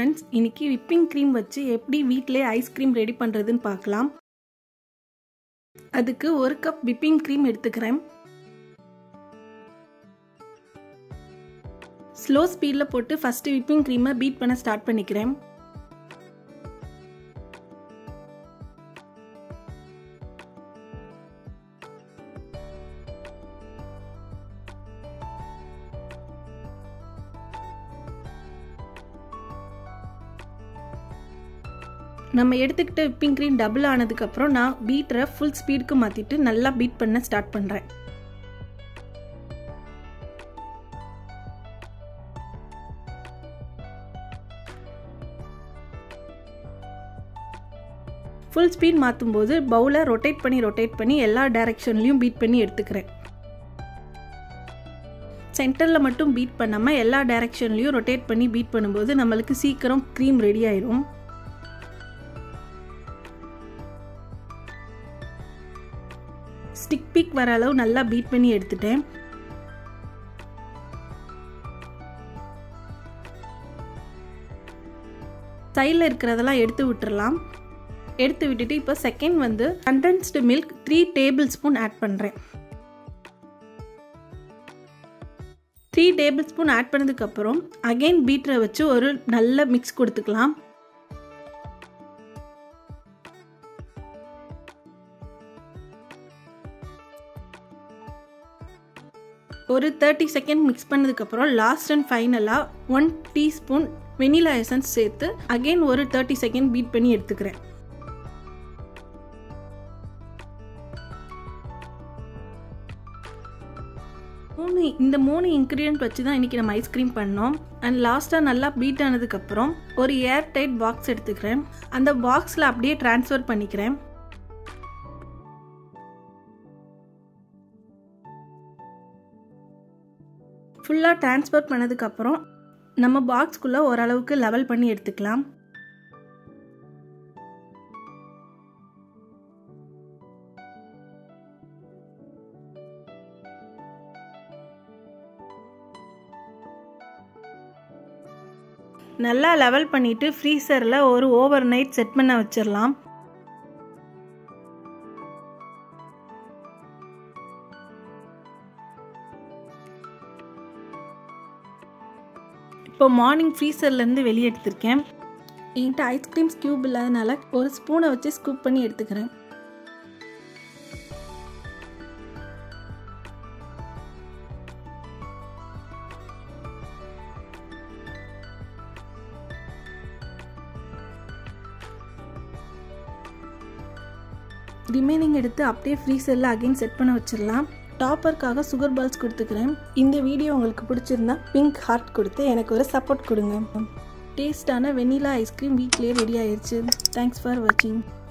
friends இன்னைக்கு whipping cream வச்சு எப்படி வீட்டிலே ஐஸ்கிரீம் ரெடி பண்ணுறதுன்னு பார்க்கலாம் அதுக்கு ஒரு கப் விப்பிங் க்ரீம் எடுத்துக்கிறேன் ஸ்லோ ஸ்பீடில் போட்டு ஃபஸ்ட்டு விப்பிங் க்ரீமை பீட் பண்ண ஸ்டார்ட் பண்ணிக்கிறேன் நம்ம எடுத்துக்கிட்ட விப்பிங் க்ரீம் டபுள் ஆனதுக்கப்புறம் நான் பீட்டரை ஃபுல் ஸ்பீடுக்கு மாற்றிட்டு நல்லா பீட் பண்ண ஸ்டார்ட் பண்ணுறேன் ஃபுல் ஸ்பீட் மாற்றும் போது பவுலை ரொட்டேட் பண்ணி ரொட்டேட் பண்ணி எல்லா டைரெக்ஷன்லையும் பீட் பண்ணி எடுத்துக்கிறேன் சென்டரில் மட்டும் பீட் பண்ணாமல் எல்லா டைரெக்ஷன்லையும் ரொட்டேட் பண்ணி பீட் பண்ணும்போது நம்மளுக்கு சீக்கிரம் க்ரீம் ரெடி ஆயிரும் ஸ்டிக் பீக் வர அளவு நல்லா பீட் பண்ணி எடுத்துட்டேன் சைடில் இருக்கிறதெல்லாம் எடுத்து விட்டுறலாம் எடுத்து விட்டுட்டு இப்போ செகண்ட் வந்து condensed milk three tablespoon add பண்ணுறேன் த்ரீ டேபிள் ஸ்பூன் ஆட் பண்ணதுக்கப்புறம் அகெயின் பீட்டரை வச்சு ஒரு நல்ல மிக்ஸ் கொடுத்துக்கலாம் ஒரு தேர்ட்டி செகண்ட் மிக்ஸ் பண்ணதுக்கப்புறம் லாஸ்ட் அண்ட் ஃபைனலாக ஒன் டீஸ்பூன் வெனிலா எசன்ஸ் சேர்த்து அகெயின் ஒரு தேர்ட்டி செகண்ட் பீட் பண்ணி எடுத்துக்கிறேன் மூணு இந்த மூணு இன்க்ரீடியன்ட் வச்சு தான் இன்றைக்கி நம்ம ஐஸ்கிரீம் பண்ணோம் அண்ட் லாஸ்ட்டாக நல்லா பீட் ஆனதுக்கப்புறம் ஒரு ஏர் டைட் பாக்ஸ் எடுத்துக்கிறேன் அந்த பாக்ஸில் அப்படியே ட்ரான்ஸ்ஃபர் பண்ணிக்கிறேன் ஃபுல்லாக டிரான்ஸ்ஃபர் பண்ணதுக்கப்புறம் நம்ம பாக்ஸ்குள்ளே ஓரளவுக்கு லெவல் பண்ணி எடுத்துக்கலாம் நல்லா லெவல் பண்ணிவிட்டு ஃப்ரீசரில் ஒரு ஓவர் நைட் செட் பண்ண வச்சிடலாம் இப்போ மார்னிங் ஃப்ரீசர்லேருந்து வெளியே எடுத்திருக்கேன் என்கிட்ட ஐஸ்கிரீம் ஸ்கியூப் இல்லாதனால ஒரு ஸ்பூனை வச்சு ஸ்கூப் பண்ணி எடுத்துக்கிறேன் ரிமைனிங் எடுத்து அப்படியே ஃப்ரீசரில் அகைன் செட் பண்ண வச்சிடலாம் டாப்பருக்காக சுகர் பால்ஸ் கொடுத்துக்கிறேன் இந்த வீடியோ உங்களுக்கு பிடிச்சிருந்தா பிங்க் ஹார்ட் கொடுத்து எனக்கு ஒரு சப்போர்ட் கொடுங்க டேஸ்டான வெனிலா ஐஸ்கிரீம் வீட்லேயே ரெடி ஆயிடுச்சு தேங்க்ஸ் ஃபார் வாட்சிங்